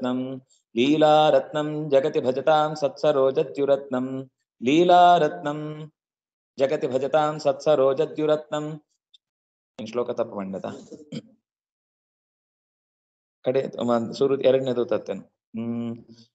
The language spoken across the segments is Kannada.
सत्सरोजद्युरत्नम् लीलारत्नं जगति भजतां सत्सरोजद्युरत्नम् लीलारत्नं जगति भजतां सत्सरोजद्युरत्नम् ಶ್ಲೋಕ ತಪ್ಪು ಮಂಡತ ಕಡೆ ಸುರು ಎರಡನೇದು ತತ್ತೇನು ಹ್ಮ್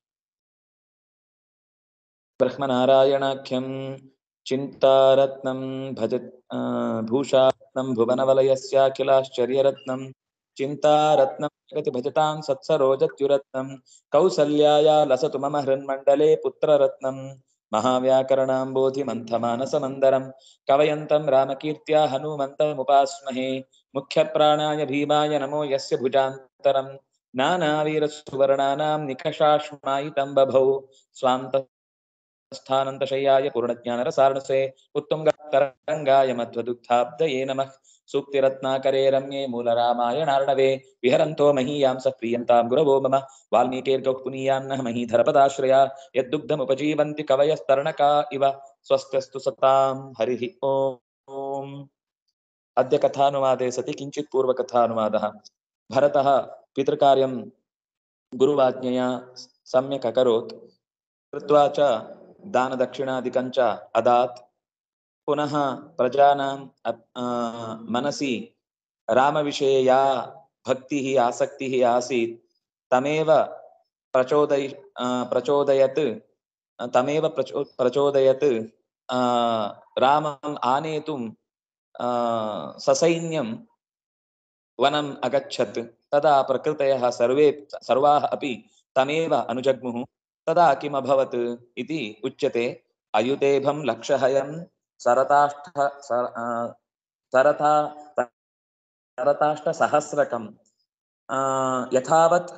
ಬ್ರಹ್ಮನಾರಾಯಣಾಖ್ಯಂ ಚಿಂತಾರತ್ನಂ ಭಜ ಆ, ಭೂಷಾರತ್ನಂ ಭುವನವಲಯಸ್ಯಾಖಿಲಾಶ್ಚರ್ಯರತ್ನಂ ಚಿಂತಾರತ್ನಂ ಜಗತಿ ಭಜತಾಂ ಸತ್ಸರೋಜತ್ಯುರತ್ನಂ ಕೌಸಲ್ಯಾಯ ಲಸತು ಮಮ ಹೃನ್ಮಂಡಲೆ ಪುತ್ರರತ್ನಂ ಮಹಾವ್ಯಾಕರಣಾಂಬೋಧಿ ಮಂಥಮಾನಸಮಂದರಂ ಕವಯಂತಂ ರಾಮಕೀರ್ತ್ಯಾ ಹನುಮಂತಮುಪಾಸ್ಮಹೇ ಮುಖ್ಯಪ್ರಾಣಾಯ ಭೀಮಾಯ ನಮೋ ಯಸ್ಯ ಭುಜಾಂತರಂ ನಾನಾವೀರಸುವರ್ಣಾನಾಂ ನಿಕಷಾಶ್ಮಾಯಿತಂ ಬಭೌ ಸ್ವಾಂತ ಸ್ಥಾನಂತಶಯ್ಯಾಯ ಪೂರ್ಣಜ್ಞಾನರಸಾರಣಸೆ ಉತ್ತುಂಗತರಂಗಾಯ ಮಧ್ವದುಗ್ಧಾಬ್ದಯೇ ನಮಃ ಸೂಕ್ತಿರತ್ನಾಕರೇ ರಮ್ಯೆ ಮೂಲರಾಮಾಯಣಾರ್ಣವೆ ವಿಹರಂತೋ ಮಹೀಯಾಂಸ ಪ್ರಿಯಂತಾಂ ಗುರವೋ ಮಮ ವಾಲ್ಮೀಕೇರ್ಗೌಃ ಪುನೀಯಾನ್ನಃ ಮಹೀಧರಪದಾಶ್ರಯ ಯದ್ದುಗ್ಧಮುಪಜೀವಂತಿ ಕವಯಸ್ತರಣಕಾ ಇವ ಸ್ವಸ್ತ್ಯಸ್ತು ಸತಾಂ ಹರಿಃ ಓಂ ಅದ್ಯ ಕಥಾನುವಾದೆ ಸತಿ ಕಿಂಚಿತ್ ಪೂರ್ವಕಥಾನುವಾದः ಭರತः पितृकार्यं गुरुवाज्ञया सम्यक् अकरोत् कृत्वा च दानदक्षिणादिकं च अदात् पुनः प्रजानाम् अ- आ, मनसि रामविषये या भक्तिः आसक्तिः आसीत् तमेव प्रचोदय आ, प्रचोदयत् तमेव प्रचो प्रचोदयत् आ, रामम् आनेतुं आ, ससैन्यं वनम् अगच्छत् तदा प्रकृतयः सर्वे सर्वाः अपि तमेव अनुजग्मुः तदा किम् अभवत् इति उच्यते अयुतेभं लक्षहयं सरताष्ठ सर- आ, सरता सरताष्टसहस्रकं आ, यथावत्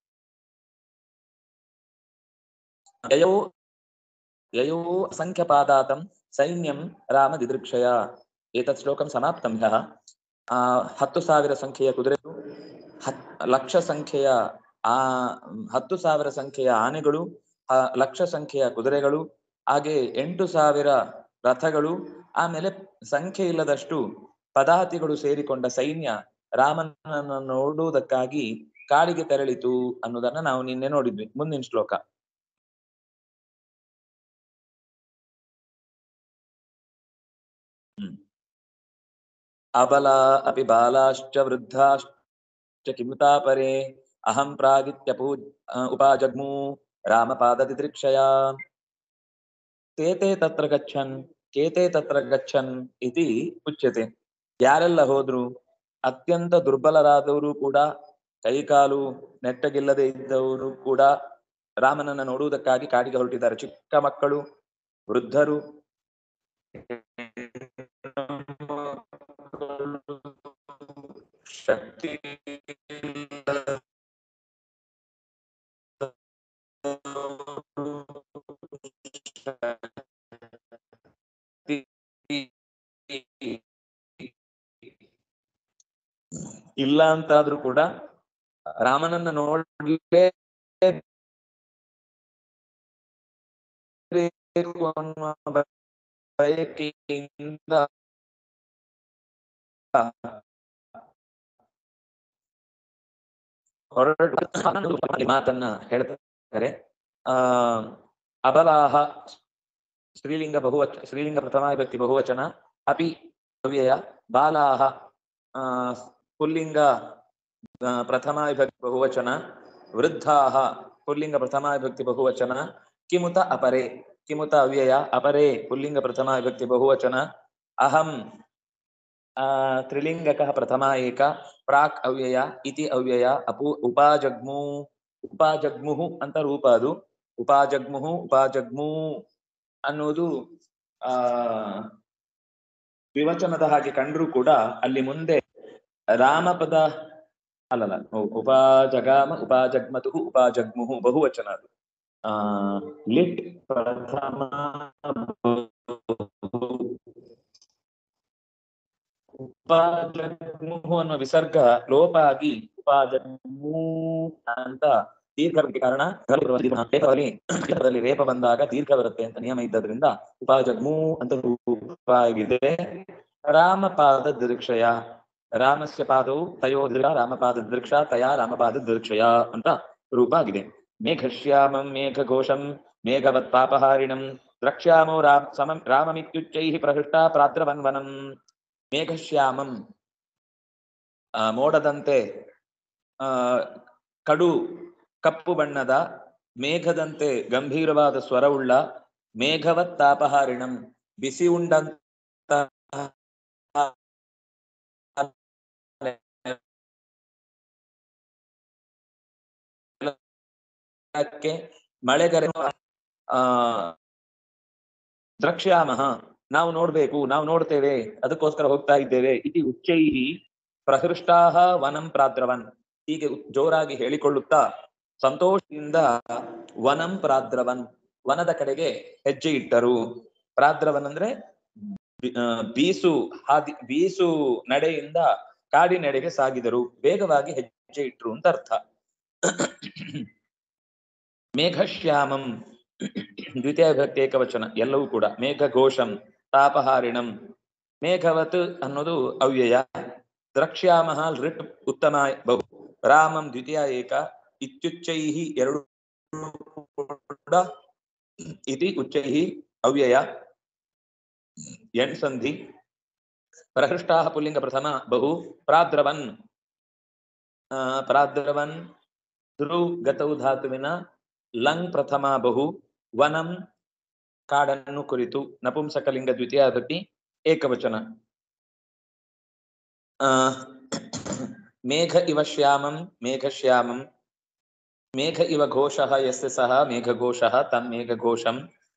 ययौ ययौ असङ्ख्यपादातं सैन्यं रामदिदृक्षया एतत् श्लोकं समाप्तं ह्यः ಆ, ಹತ್ತು ಸಾವಿರ ಸಂಖ್ಯೆಯ ಕುದುರೆಗಳು ಹತ್ ಲಕ್ಷ ಸಂಖ್ಯೆಯ ಆ ಹತ್ತು ಸಾವಿರ ಸಂಖ್ಯೆಯ ಆನೆಗಳು ಆ, ಲಕ್ಷ ಸಂಖ್ಯೆಯ ಕುದುರೆಗಳು ಹಾಗೆ ಎಂಟು ಸಾವಿರ ರಥಗಳು ಆಮೇಲೆ ಸಂಖ್ಯೆ ಇಲ್ಲದಷ್ಟು ಪದಾತಿಗಳು ಸೇರಿಕೊಂಡ ಸೈನ್ಯ ರಾಮನನ್ನು ನೋಡುವುದಕ್ಕಾಗಿ ಕಾಡಿಗೆ ತೆರಳಿತು ಅನ್ನೋದನ್ನ ನಾವು ನಿನ್ನೆ ನೋಡಿದ್ವಿ ಮುಂದಿನ ಶ್ಲೋಕ ಹ್ಮ್ ಅಬಲಾ ಅಪಿ ಬಾಲಾಶ್ಚ ವೃದ್ಧಾಶ್ಚ ಕಿಮುತಾಪರೆ ಅಹಂ ಪ್ರಾಗಿತ್ಯಪೂ ಉಪಾಜಗ್ಮೂ ರಾಮಪಾದದಿದೃಕ್ಷಯ ತೇತೆ ತತ್ರ ಗಚ್ಚನ್ ಕೇತೆ ತತ್ರ ಗಚ್ಚನ್ ಇತಿ ಉಚ್ಯತೆ ಯಾರೆಲ್ಲ ಹೋದ್ರು ಅತ್ಯಂತ ದುರ್ಬಲರಾದವರು ಕೂಡ ಕೈಕಾಲು ನೆಟ್ಟಗಿಲ್ಲದೆ ಇದ್ದವರು ಕೂಡ ರಾಮನನ್ನ ನೋಡುವುದಕ್ಕಾಗಿ ಕಾಡಿಗೆ ಹೊರಟಿದ್ದಾರೆ ಚಿಕ್ಕ ಮಕ್ಕಳು ವೃದ್ಧರು ಶಕ್ತಿ ಇಲ್ಲ ಅಂತಾದ್ರೂ ಕೂಡ ರಾಮನನ್ನ ನೋಡ್ಲೇ ಬೇಕು ಅನ್ನುವ ಬಯಕೆಯಿಂದ ಹೊರಟು ಈ ಮಾತನ್ನ ಹೇಳ್ತಾರೆ ಆ ಅಬಲಾಹ ಸ್ತ್ರೀಲಿಂಗ ಬಹುವಚ ಸ್ತ್ರೀಲಿಂಗ ಪ್ರಥಮ ವಿಭಕ್ತಿ ಬಹುವಚನ ಅಪಿ ಅವ್ಯಯ ಬಾಲಾಹ ಆ ಪುಲ್ಲಿಂಗ ಆ, ಪ್ರಥಮ ವಿಭಕ್ತಿ ಬಹುವಚನ ವೃದ್ಧಾಹ ಪುಲ್ಲಿಂಗ ಪ್ರಥಮ ವಿಭಕ್ತಿ ಬಹುವಚನ ಕಿಮುತ ಅಪರೆ ಕಿಮುತ ಅವ್ಯಯ ಅಪರೆ ಪುಲ್ಲಿಂಗ ಪ್ರಥಮ ವಿಭಕ್ತಿ ಬಹುವಚನ ಅಹಂ ಆ, ತ್ರಿಲಿಂಗಕಃ ಪ್ರಥಮ ಏಕ ಪ್ರಾಕ್ ಅವ್ಯಯ ಇತಿ ಅವ್ಯಯ ಅಪು ಉಪಾಜಗ್ಮು ಉಪಾಜಗ್ಮುಹು ಅಂತ ರೂಪ ಅದು ಉಪಾಜಗ್ಮುಹು ಉಪಾಜಗ್ಮು ಅನ್ನುವುದು ಆ ವಿವಚನದ ಹಾಗೆ ಕಂಡ್ರೂ ಕೂಡ ಅಲ್ಲಿ ಮುಂದೆ ರಾಮಪದ ಅಲ್ಲಲ್ಲ ಉ- ಉಪಾಜಗಾಮ ಉಪಾಜಗ್ಮತು ಉಪಾಜಗ್ಮುಹು ಬಹುವಚನ ಅದು ಆ ಲಿಟ್ ಪ್ರಥಮ ಉಪಾಜಗ್ಮುಹು ಅನ್ನುವ ವಿಸರ್ಗ ಲೋಪ ಆಗಿ ಉಪಾಜಗ್ಮು ಅಂತ ದೀರ್ಘ ಬರುತ್ತೆ ಕಾರಣ ರೇಪದಲ್ಲಿ ರೇಪದಲ್ಲಿ ರೇಪ ಬಂದಾಗ ದೀರ್ಘ ಬರುತ್ತೆ ಅಂತ ನಿಯಮ ಇದ್ದದ್ರಿಂದ ಉಪಾಜಗ್ಮು ಅಂತ ರೂಪ ಆಗಿದೆ ರಾಮಪಾದ ದೃಕ್ಷಯ ರಾಮಸ್ಯ ಪಾದವು ತಯೋ ದೃಢ ರಾಮಪಾದ ದೃಕ್ಷ ತಯಾ ರಾಮಪಾದ ದೃಕ್ಷಯ ಅಂತ ರೂಪ ಆಗಿದೆ ಮೇಘಶ್ಯಾಮಂ ಮೇಘಘೋಷಂ ಮೇಘವತ್ಪಾಪಹಾರಿಣಂ ದ್ರಕ್ಷ್ಯಾಮೋ ರಾಮ ಸಮಂ ರಾಮಮಿತ್ಯುಚ್ಚೈಃ ಪ್ರಹೃಷ್ಟ ಪ್ರಾದ್ರವನ್ವನಂ ಮೇಘಶ್ಯಾಮಂ ಆ, ಮೋಡದಂತೆ ಆ ಕಡು ಕಪ್ಪು ಬಣ್ಣದ ಮೇಘದಂತೆ ಗಂಭೀರವಾದ ಸ್ವರವುಳ್ಳ ಮೇಘವತ್ ತಾಪಹಾರಿಣಂ ಬಿಸಿ ಉಂಡಂತ ಮಳೆಗರೆ ಆ ದ್ರಕ್ಷ್ಯಾಮಹ ನಾವು ನೋಡ್ಬೇಕು ನಾವು ನೋಡ್ತೇವೆ ಅದಕ್ಕೋಸ್ಕರ ಹೋಗ್ತಾ ಇದ್ದೇವೆ ಇತಿ ಉಚ್ಚೈಹಿ ಪ್ರಹೃಷ್ಟಾಹ ವನಂ ಪ್ರಾದ್ರವನ್ ಹೀಗೆ ಉ- ಜೋರಾಗಿ ಹೇಳಿಕೊಳ್ಳುತ್ತಾ ಸಂತೋಷದಿಂದ ವನಂ ಪ್ರಾದ್ರವನ್ ವನದ ಕಡೆಗೆ ಹೆಜ್ಜೆ ಇಟ್ಟರು ಪ್ರಾದ್ರವನ್ ಅಂದ್ರೆ ಬಿ- ಆ, ಬೀಸು ಹಾದಿ ಬೀಸು ನಡೆಯಿಂದ ಕಾಡಿನೆಡೆಗೆ ಸಾಗಿದರು ವೇಗವಾಗಿ ಹೆಜ್ಜೆ ಇಟ್ರು ಅಂತ ಅರ್ಥ ಮೇಘಶ್ಯಾಮಂ ದ್ವಿತೀಯ ವಿಭಕ್ತಿ ಏಕವಚನ ಎಲ್ಲವೂ ಕೂಡ ಮೇಘಘೋಷಂ ತಾಪಹಾರಿಣಂ ಮೇಘವತ್ ಅನ್ನೋದು ಅವ್ಯಯ ದ್ರಕ್ಷ್ಯಾಮಃ ಲೃಟ್ ಉತ್ತಮ ಬಹು ರಾಮಂ ದ್ವಿತೀಯ ಏಕ ಇತ್ಯುಚ್ಚೈಃ ಎರಡು ಕೂಡ ಇತಿ ಉಚ್ಚೈಃ ಅವ್ಯಯ ಎಣ್ ಸಂಧಿ ಪ್ರಹೃಷ್ಟಾಹ ಪುಲ್ಲಿಂಗ ಪ್ರಥಮ ಬಹು ಪ್ರಾದ್ರವನ್ ಆ, ಪ್ರಾದ್ರವನ್ ಧ್ರು ಗತೌ ಧಾತುವಿನ ಲಂಗ್ ಪ್ರಥಮ ಬಹು ವನಂ ಕಾಡನ್ನು ಕುರಿತು ನಪುಂಸಕಲಿಂಗ ದ್ವಿತೀಯ ವಿಭಕ್ತಿ ಏಕವಚನ ಆ, ಮೇಘ ಇವ ಶ್ಯಾಮಂ ಮೇಘಶ್ಯಾಮಂ ಮೇಘ ಇವ ಘೋಷಃ ಯಸ್ಯ ಸಹ ಮೇಘಘೋಷಃ ತನ್ ಮೇಘಘೋಷಂ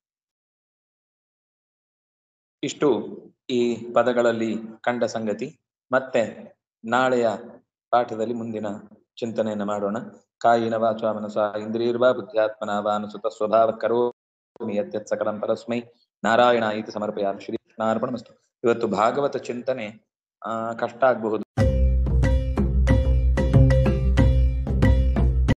ಇಷ್ಟು ಈ ಪದಗಳಲ್ಲಿ ಕಂಡ ಸಂಗತಿ ಮತ್ತೆ ನಾಳೆಯ ಪಾಠದಲ್ಲಿ ಮುಂದಿನ ಚಿಂತನೆಯನ್ನು ಮಾಡೋಣ ಕಾಯಿನ ವಾಚ ಮನಸ ಇಂದ್ರಿಯರ್ವಾ ಬುದ್ಧ್ಯಾತ್ಮನ ವಾನುಸುತ ಸ್ವಭಾವ ಕರೋಮಿ ಯತ್ಯತ್ ಸಕಲಂ ಪರಸ್ಮೈ ನಾರಾಯಣ ಇತಿ ಸಮರ್ಪಯಾಮಿ ಶ್ರೀ ಕೃಷ್ಣಾರ್ಪಣಮಸ್ತು ಇವತ್ತು ಭಾಗವತ ಚಿಂತನೆ ಆ ಕಷ್ಟ ಆಗಬಹುದು